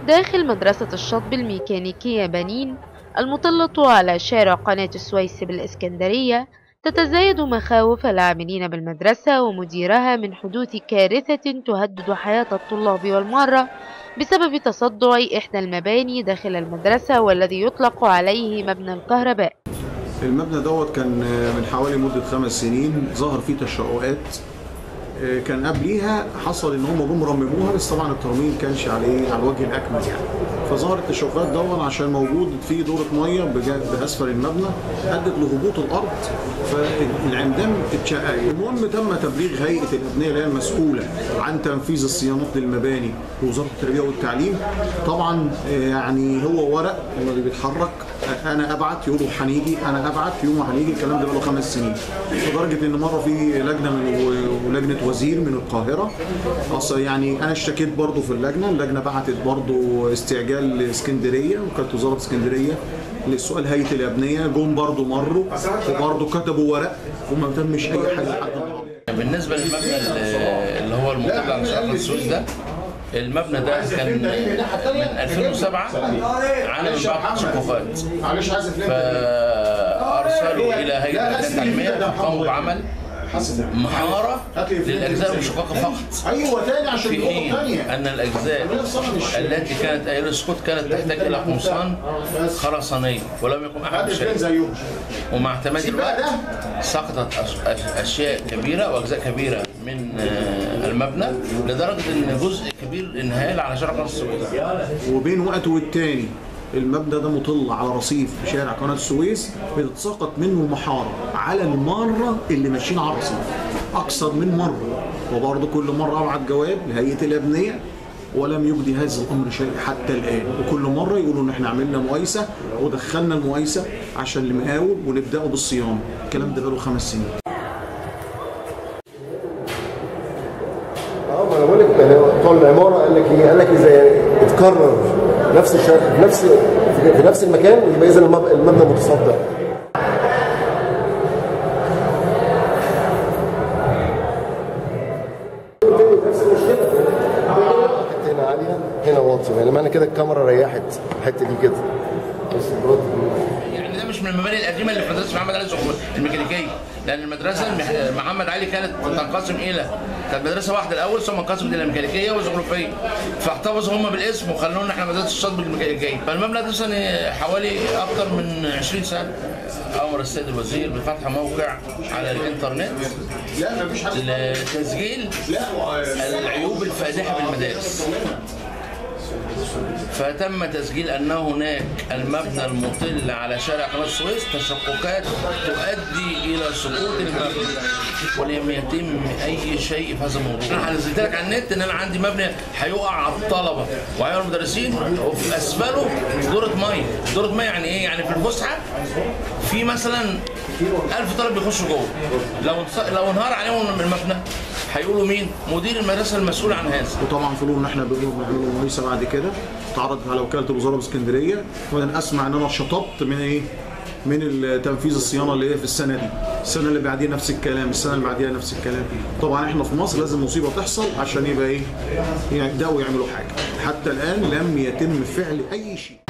داخل مدرسة الشطب الميكانيكية بنين المطلة على شارع قناة السويس بالإسكندرية تتزايد مخاوف العاملين بالمدرسة ومديرها من حدوث كارثة تهدد حياة الطلاب والمرة بسبب تصدع إحدى المباني داخل المدرسة والذي يطلق عليه مبنى الكهرباء المبنى دوت كان من حوالي مدة خمس سنين ظهر فيه تشققات كان قبليها حصل ان هم جم رمموها بس طبعا الترميم كانش عليه على الوجه الاكمل يعني فظهر التشققات دون عشان موجود في دوره ميه باسفل المبنى ادت لهبوط الارض فالعمدان اتشقق المهم تم تبليغ هيئه الابنيه اللي هي المسؤوله عن تنفيذ الصيانات للمباني لوزاره التربيه والتعليم طبعا يعني هو ورق لما بيتحرك انا ابعت يقولوا هنيجي انا ابعت يوم هنيجي الكلام ده بقاله خمس سنين لدرجه ان مره في لجنه من لجنه وزير من القاهره اصلا يعني انا اشتكيت برضو في اللجنه اللجنه بعتت برضو استعجال لاسكندريه وكانت وزاره اسكندريه للسؤال هيئه الابنيه جم برضو مروا وبرضو كتبوا ورق وما تمش اي حاجه لحد النهارده بالنسبه للمبنى اللي هو المطل على شرق السويس ده المبنى ده كان من 2007 عانى من بعض الشقوقات فارسلوا الى هيئه التنميه التعليميه قاموا بعمل محاره للاجزاء المشققه فقط ايوه تاني عشان في حين ان الاجزاء التي كانت ايام السقوط كانت تحتاج الى قمصان خرسانيه ولم يقم احد بشيء ومع تمادي الوقت سقطت اشياء كبيره واجزاء كبيره من المبنى لدرجه ان جزء كبير انهال على شارع قناه السويس وبين وقت والتاني المبنى ده مطل على رصيف في شارع قناه السويس بتتساقط منه محاره على المره اللي ماشيين على الرصيف اكثر من مره وبرضه كل مره ابعت جواب لهيئه الابنيه ولم يبدي هذا الامر شيء حتى الان وكل مره يقولوا ان احنا عملنا مقايسه ودخلنا المقايسه عشان المقاول ونبداوا بالصيانه الكلام ده بقاله خمس سنين اه ما انا بقول لك بتوع العماره قال لك ايه؟ قال لك اذا اتكرر نفس الشرح في نفس في نفس المكان يبقى اذا المبنى متصدر. نفس المشكله هنا عاليه هنا واطيه يعني معنى كده الكاميرا ريحت الحته دي كده بس يعني ده مش من المباني القديمه اللي في مدرسه محمد علي زغلول الميكانيكيه لان المدرسه محمد علي كانت تنقسم الى كانت مدرسه واحده الاول ثم انقسمت الى ميكانيكيه وزخرفيه فاحتفظوا هم بالاسم وخلونا احنا مدرسه الشطب الميكانيكيه فالمبنى ده حوالي اكثر من 20 سنه امر السيد الوزير بفتح موقع على الانترنت لا مفيش حاجه لتسجيل العيوب الفادحه بالمدارس فتم تسجيل ان هناك المبنى المطل على شارع قناه السويس تشققات تؤدي الى سقوط المبنى ولم يتم اي شيء في هذا الموضوع. انا نزلت لك على النت ان انا عندي مبنى هيقع على الطلبه وعلى المدرسين وفي اسفله دوره ميه، دوره ميه يعني ايه؟ يعني في الفسحه في مثلا 1000 طالب بيخشوا جوه لو لو انهار عليهم المبنى هيقولوا مين؟ مدير المدرسه المسؤول عن هذا. وطبعا فضلوا ان احنا بنعمل مقايسه بعد كده اتعرضت على وكاله الوزاره باسكندريه وانا اسمع ان انا شطبت من ايه؟ من تنفيذ الصيانه اللي هي في السنه دي، السنه اللي بعديها نفس الكلام، السنه اللي بعديها نفس الكلام. طبعا احنا في مصر لازم مصيبه تحصل عشان يبقى ايه؟ يبداوا يعملوا حاجه. حتى الان لم يتم فعل اي شيء.